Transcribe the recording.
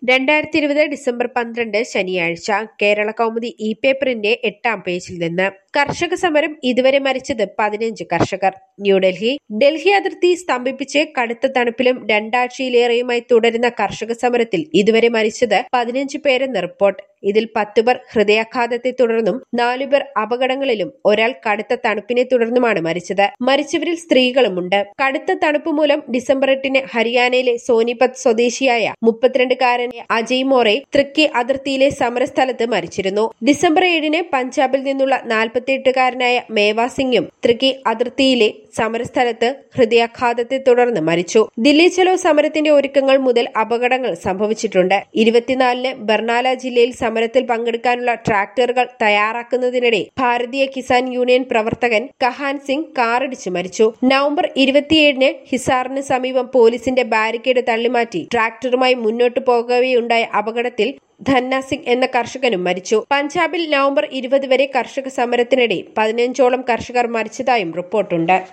രണ്ടായിരത്തി ഇരുപത് ഡിസംബർ പന്ത്രണ്ട് ശനിയാഴ്ച കേരള കൗമുദി ഇ പേപ്പറിന്റെ എട്ടാം പേജിൽ നിന്ന് കർഷക സമരം ഇതുവരെ മരിച്ചത് പതിനഞ്ച് കർഷകർ ന്യൂഡൽഹി ഡൽഹി അതിർത്തി സ്തംഭിപ്പിച്ച് കടുത്ത തണുപ്പിലും രണ്ടാഴ്ചയിലേറെയുമായി തുടരുന്ന കർഷക സമരത്തിൽ ഇതുവരെ മരിച്ചത് പതിനഞ്ച് പേരെന്ന് റിപ്പോർട്ട് ഇതിൽ പത്തുപേർ ഹൃദയാഘാതത്തെ തുടർന്നും നാലുപേർ അപകടങ്ങളിലും ഒരാൾ കടുത്ത തണുപ്പിനെ തുടർന്നുമാണ് മരിച്ചത് മരിച്ചവരിൽ സ്ത്രീകളുമുണ്ട് കടുത്ത തണുപ്പ് മൂലം ഡിസംബർ എട്ടിന് ഹരിയാനയിലെ സോനിപത് സ്വദേശിയായ മുപ്പത്തിരണ്ടുകാരൻ അജയ് മോറെ തൃക്കി അതിർത്തിയിലെ സമരസ്ഥലത്ത് മരിച്ചിരുന്നു ഡിസംബർ ഏഴിന് പഞ്ചാബിൽ നിന്നുള്ള നാൽപ്പത്തിയെട്ടുകാരനായ മേവാ സിംഗും തൃക്കി അതിർത്തിയിലെ സമരസ്ഥലത്ത് ഹൃദയാഘാതത്തെ തുടർന്ന് മരിച്ചു ദില്ലി ചലോ സമരത്തിന്റെ ഒരുക്കങ്ങൾ മുതൽ അപകടങ്ങൾ സംഭവിച്ചിട്ടുണ്ട് ഇരുപത്തിനാലിന് ബർണാല ജില്ലയിൽ സമരത്തിൽ പങ്കെടുക്കാനുള്ള ട്രാക്ടറുകൾ തയ്യാറാക്കുന്നതിനിടെ ഭാരതീയ കിസാൻ യൂണിയൻ പ്രവർത്തകൻ കഹാൻ സിംഗ് കാറിടിച്ച് മരിച്ചു നവംബർ ഇരുപത്തിയേഴിന് ഹിസാറിന് സമീപം പോലീസിന്റെ ബാരിക്കേഡ് തള്ളിമാറ്റി ട്രാക്ടറുമായി മുന്നോട്ടു പോകവെയുണ്ടായ അപകടത്തിൽ ധന്ന സിംഗ് എന്ന കർഷകനും മരിച്ചു പഞ്ചാബിൽ നവംബർ ഇരുപത് വരെ കർഷക സമരത്തിനിടെ പതിനഞ്ചോളം കർഷകർ മരിച്ചതായും റിപ്പോർട്ടുണ്ട്